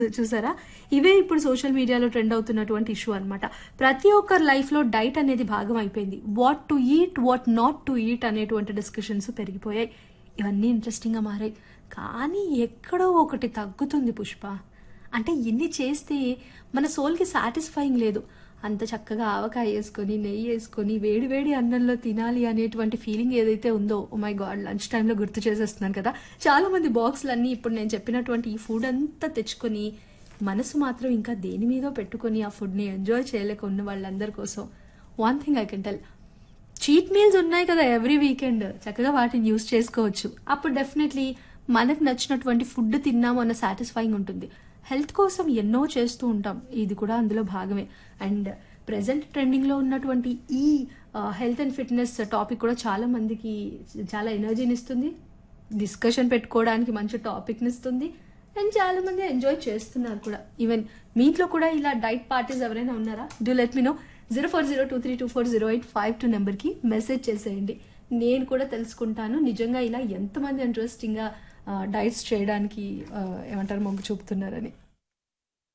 చూసారా ఇవే ఇప్పుడు సోషల్ మీడియాలో ట్రెండ్ అవుతున్నటువంటి ఇష్యూ అన్నమాట ప్రతి ఒక్కరి లైఫ్లో డైట్ అనేది భాగం అయిపోయింది what to eat what not to eat అనేటువంటి డిస్కషన్స్ పెరిగిపోయాయి ఇవన్నీ ఇంట్రెస్టింగ్గా మారాయి కానీ ఎక్కడో ఒకటి తగ్గుతుంది పుష్ప అంటే ఇన్ని చేస్తే మన సోల్కి సాటిస్ఫైయింగ్ లేదు అంత చక్కగా ఆవకాయ వేసుకొని నెయ్యి వేసుకొని వేడి వేడి అన్నంలో తినాలి అనేటువంటి ఫీలింగ్ ఏదైతే ఉందో ఓ మై గాడ్ లంచ్ టైంలో గుర్తు చేసేస్తున్నాను కదా చాలా మంది బాక్సులు అన్నీ ఇప్పుడు నేను చెప్పినటువంటి ఈ ఫుడ్ అంతా తెచ్చుకొని మనసు మాత్రం ఇంకా దేని మీదో పెట్టుకొని ఆ ఫుడ్ని ఎంజాయ్ చేయలేక ఉన్న వాళ్ళందరి కోసం one thing I can tell cheat meals ఉన్నాయి కదా ఎవ్రీ వీకెండ్ చక్కగా వాటిని యూస్ చేసుకోవచ్చు అప్పుడు డెఫినెట్లీ మనకు నచ్చినటువంటి ఫుడ్ తిన్నాము అన్న సాటిస్ఫైయింగ్ ఉంటుంది హెల్త్ కోసం ఎన్నో చేస్తూ ఉంటాం ఇది కూడా అందులో భాగమే అండ్ ప్రజెంట్ ట్రెండింగ్లో ఉన్నటువంటి ఈ హెల్త్ అండ్ ఫిట్నెస్ టాపిక్ కూడా చాలా మందికి చాలా ఎనర్జీని ఇస్తుంది డిస్కషన్ పెట్టుకోవడానికి మంచి టాపిక్ని ఇస్తుంది అండ్ చాలా మంది ఎంజాయ్ చేస్తున్నారు కూడా ఈవెన్ మీ ఇంట్లో కూడా ఇలా డైట్ పార్టీస్ ఎవరైనా ఉన్నారా do let me know zero four zero two three two four zero eight five two నెంబర్కి మెసేజ్ చేసేయండి నేను కూడా తెలుసుకుంటాను నిజంగా ఇలా ఎంతమంది ఇంట్రెస్టింగ్గా డైట్స్ చేయడానికి ఆ, ఏమంటారు మొగ్గు చూపుతున్నారని